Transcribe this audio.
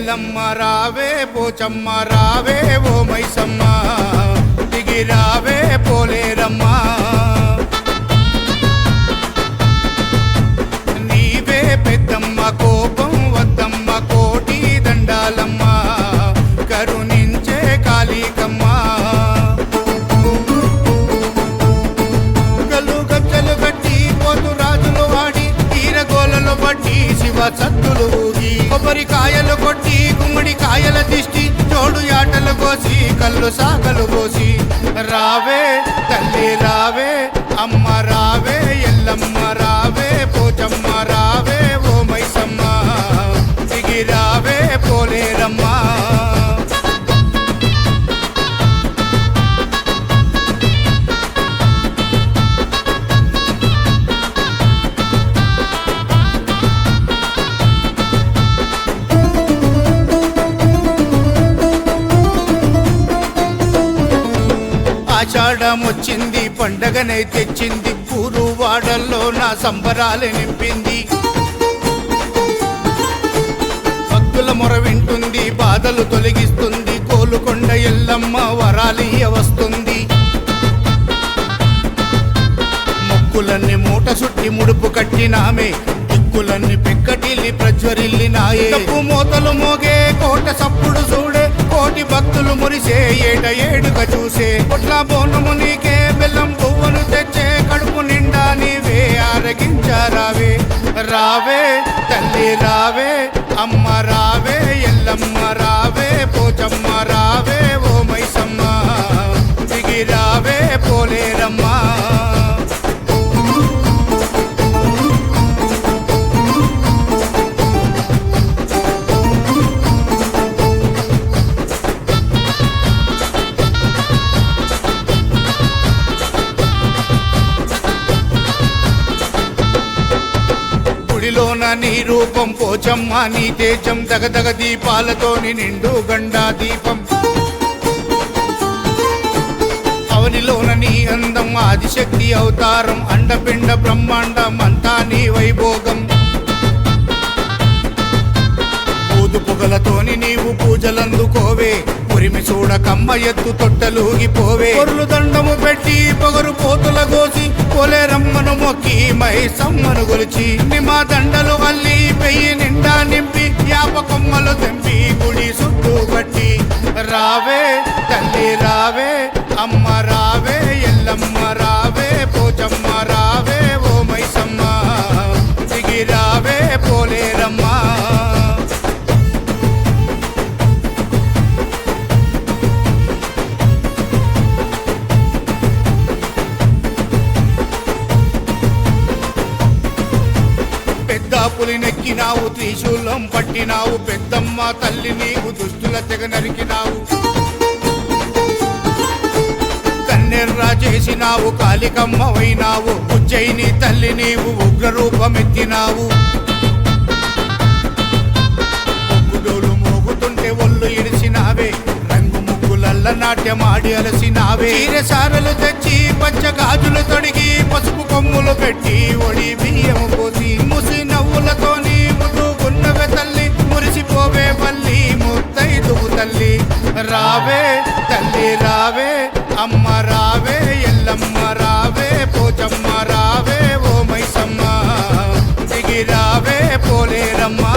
ఎల్లమ్మ రావే పోచమ్మ రావే ఓ మైసమ్మ దిగి రావే పోలేరమ్మ నీవే పెద్దమ్మ కోపం వద్దమ్మ కోటి దండాలమ్మ కరుణించే కాళికమ్మ గల్లు గజ్జలు కట్టి పోతు రాజులు వాడి ఈరగోలలో పట్టి శివ సత్తులు ఊగి కొబ్బరికాయలు కొట్టి గుమ్మడి కాయల దిష్టి జోడు యాటలు కోసి కళ్ళు సాగలు పోసి రావే తల్లి రావే అమ్మ రావే ఎల్లమ్మ రావే పోచమ్మ రావే ఓ మైసమ్మ దిగి రావే పోలేరమ్మా ఆషాఢం వచ్చింది పండగనై తెచ్చింది పూరు వాడల్లో నా సంబరాలు నింపింది భక్తుల మొర వింటుంది బాధలు తొలగిస్తుంది కోలుకొండ ఎల్లమ్మ వరాలియ వస్తుంది మొక్కులన్నీ మూట సుట్టి ముడుపు కట్టినామే దిక్కులన్నీ పెక్కటిల్లి ప్రజ్వరిల్లినాయే తప్పు మూతలు మోగే కోట సప్పుడు చూడే కోటి భక్తులు మురిసే ఏట ఏడుక చూసే పొట్ల బోనము నీకే బెల్లం పువ్వులు తెచ్చే కడుపు నిండా నీవే ఆరగించారావే రావే తల్లి రావే అమ్మ రావే ఎల్లమ్మ రావే పోచమ్మ రావే ఓ మైసమ్మ దిగి రావే పోలేరమ్మా గుడిలోన నీ రూపం పోచమ్మ నీ తేజం దగదగ దీపాలతోని నిండు గండా దీపం అవనిలోన నీ అందం ఆదిశక్తి అవతారం అండపిండ బ్రహ్మాండం అంతా నీ వైభోగం ఊదు పొగలతోని నీవు పూజలందుకోవే ఉరిమి చూడ కమ్మ ఎత్తు తొట్టలూగిపోవే పొరులు దండము పెట్టి పొగరు పోతుల గోసి కొలేరమ్మను మొక్కి మైసమ్మను గొలిచి నిమ దండలు అల్లి పెయ్యి నిండా నింపి యాప కొమ్మలు తెంపి గుడి చుట్టూ కట్టి రావే తల్లి రావే అమ్మ రావే ఎల్లమ్మ రావే పోచమ్మ రావే ఓ మైసమ్మ దిగి రావే పోలేరమ్మా పెద్ద పులి నెక్కినావు త్రిశూలం పట్టినావు పెద్దమ్మ తల్లి నీవు దుస్తుల తెగ నరికినావు కన్నెర్రా చేసినావు కాలికమ్మవైనావు ఉజ్జయిని తల్లి నీవు ఉగ్ర రూపమెత్తినావు ముగ్గుడోలు మోగుతుంటే ఒళ్ళు ఇడిసినావే రంగు ముగ్గులల్ల నాట్యమాడి అలసినావే చీరసారలు తెచ్చి పచ్చ గాజులు తొడిగి పసుపు కొమ్ములు పెట్టి ఒడి బియ్యము పోసి ముసి నవ్వులతోని ముదుగున్నవే తల్లి మురిసిపోవే పల్లి ముత్తైదువు తల్లి రావే తల్లి రావే అమ్మ రావే ఎల్లమ్మ రావే పోచమ్మ రావే ఓ మైసమ్మ దిగి రావే పోలేరమ్మా